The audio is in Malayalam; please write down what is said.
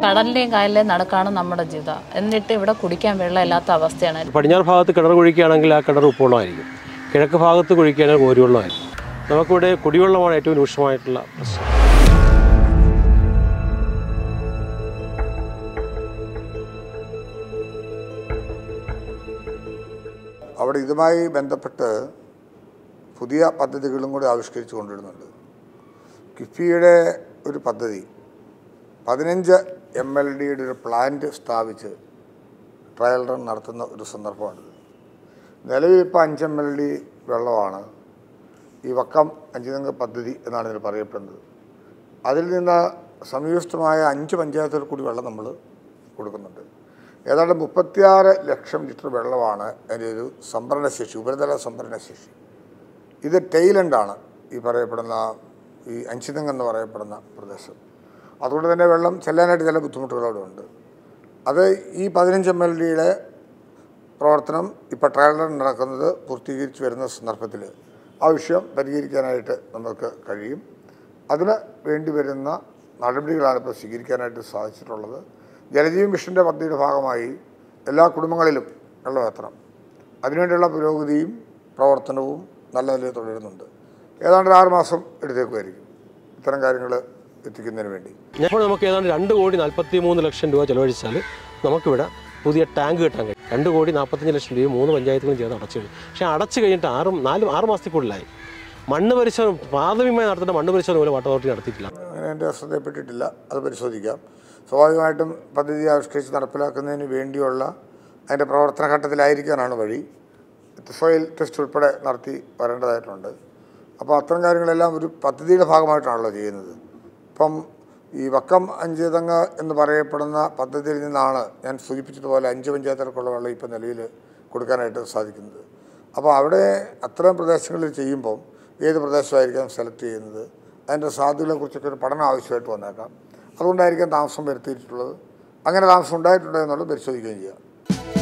കടലിലെയും കായലിലെയും നടുക്കാണ് നമ്മുടെ ജീവിതം എന്നിട്ട് ഇവിടെ കുടിക്കാൻ വെള്ളമില്ലാത്ത അവസ്ഥയാണ് പടിഞ്ഞാറ് ഭാഗത്ത് കിണർ കുഴിക്കുകയാണെങ്കിൽ ആ കിണർ ഉപ്പുവെള്ളമായിരിക്കും കിഴക്ക് ഭാഗത്ത് കുഴിക്കുകയാണെങ്കിൽ കോരുവെള്ളമായിരിക്കും നമുക്കിവിടെ കുടിവെള്ളമാണ് ഏറ്റവും രൂക്ഷമായിട്ടുള്ള പ്രശ്നം അവിടെ ഇതുമായി ബന്ധപ്പെട്ട് പുതിയ പദ്ധതികളും കൂടി ആവിഷ്കരിച്ചു കൊണ്ടിരുന്നുണ്ട് കിഫ്ബിയുടെ ഒരു പദ്ധതി പതിനഞ്ച് എം എൽ ഡിയുടെ ഒരു പ്ലാന്റ് സ്ഥാപിച്ച് ട്രയൽ റൺ നടത്തുന്ന ഒരു സന്ദർഭമാണിത് നിലവിൽ ഇപ്പോൾ അഞ്ച് എം എൽ ഡി വെള്ളമാണ് ഈ വക്കം അഞ്ചുതങ്ക പദ്ധതി എന്നാണ് ഇതിൽ പറയപ്പെടുന്നത് അതിൽ നിന്ന് സംയുക്തമായ അഞ്ച് പഞ്ചായത്തുകൾ കൂടി വെള്ളം നമ്മൾ കൊടുക്കുന്നുണ്ട് ഏതാണ്ട് മുപ്പത്തിയാറ് ലക്ഷം ലിറ്റർ വെള്ളമാണ് അതിൻ്റെ ഒരു സംഭരണശേഷി ഉപരിതല സംഭരണശേഷി ഇത് ടെയിലൻഡാണ് ഈ പറയപ്പെടുന്ന ഈ അഞ്ചിതങ് എന്ന് പറയപ്പെടുന്ന പ്രദേശം അതുകൊണ്ട് തന്നെ വെള്ളം ചെല്ലാനായിട്ട് ചില ബുദ്ധിമുട്ടുകൾ അവിടെ ഉണ്ട് അത് ഈ പതിനഞ്ച് എം എൽ ഡിയുടെ പ്രവർത്തനം ഇപ്പോൾ ട്രയൽ റൺ നടക്കുന്നത് പൂർത്തീകരിച്ച് വരുന്ന സന്ദർഭത്തിൽ ആ വിഷയം പരിഹരിക്കാനായിട്ട് നമുക്ക് കഴിയും അതിന് വേണ്ടി വരുന്ന നടപടികളാണ് ഇപ്പോൾ സ്വീകരിക്കാനായിട്ട് സാധിച്ചിട്ടുള്ളത് ജലജീവൻ മിഷൻ്റെ പദ്ധതിയുടെ ഭാഗമായി എല്ലാ കുടുംബങ്ങളിലും വെള്ളം എത്തണം അതിനുവേണ്ടിയുള്ള പുരോഗതിയും പ്രവർത്തനവും നല്ല നിലയിൽ തുടരുന്നുണ്ട് ഏതാണ്ട് ഒരു ആറ് മാസം എടുത്തേക്കുമായിരിക്കും ഇത്തരം കാര്യങ്ങൾ എത്തിക്കുന്നതിന് വേണ്ടി ഇപ്പോൾ നമുക്ക് ഏതാണ്ട് രണ്ട് കോടി നാൽപ്പത്തി മൂന്ന് ലക്ഷം രൂപ ചെലവഴിച്ചാൽ നമുക്കിവിടെ പുതിയ ടാങ്ക് കെട്ടാൻ കഴിയും രണ്ട് കോടി നാൽപ്പത്തഞ്ച് ലക്ഷം രൂപ മൂന്ന് പഞ്ചായത്തുകളും ചേർന്ന് അടച്ചു കഴിഞ്ഞു പക്ഷേ അടച്ചു കഴിഞ്ഞിട്ട് ആറ് നാല് ആറ് മാസത്തിൽ കൂടുതലായി മണ്ണ് പരിശോധന പ്രാഥമികമായി നടത്തേണ്ട മണ്ണ് പരിശോധന പോലും വാട്ടർ അതോറിറ്റി നടത്തിയിട്ടില്ല അങ്ങനെ എൻ്റെ ശ്രദ്ധയിൽപ്പെട്ടിട്ടില്ല അത് പരിശോധിക്കാം സ്വാഭാവികമായിട്ടും പദ്ധതി ആവിഷ്കരിച്ച് നടപ്പിലാക്കുന്നതിന് വേണ്ടിയുള്ള അതിൻ്റെ പ്രവർത്തന ഘട്ടത്തിലായിരിക്കാനാണ് വഴി സോയിൽ ടെസ്റ്റ് ഉൾപ്പെടെ നടത്തി വരേണ്ടതായിട്ടുണ്ട് അപ്പോൾ അത്തരം കാര്യങ്ങളെല്ലാം ഒരു പദ്ധതിയുടെ ഭാഗമായിട്ടാണല്ലോ ചെയ്യുന്നത് ഇപ്പം ഈ വക്കം അഞ്ചുതങ്ങ എന്ന് പറയപ്പെടുന്ന പദ്ധതിയിൽ നിന്നാണ് ഞാൻ സൂചിപ്പിച്ചതുപോലെ അഞ്ച് പഞ്ചായത്തുകൾക്കുള്ള വെള്ളം ഇപ്പം നിലവിൽ കൊടുക്കാനായിട്ട് സാധിക്കുന്നത് അപ്പോൾ അവിടെ അത്തരം പ്രദേശങ്ങളിൽ ചെയ്യുമ്പം ഏത് പ്രദേശമായിരിക്കാം സെലക്ട് ചെയ്യുന്നത് അതിൻ്റെ സാധ്യതകളെക്കുറിച്ചൊക്കെ ഒരു പഠനം ആവശ്യമായിട്ട് വന്നേക്കാം അതുകൊണ്ടായിരിക്കാം താമസം വരുത്തിയിട്ടുള്ളത് അങ്ങനെ താമസം ഉണ്ടായിട്ടുണ്ടോ എന്നുള്ളത് പരിശോധിക്കുകയും ചെയ്യാം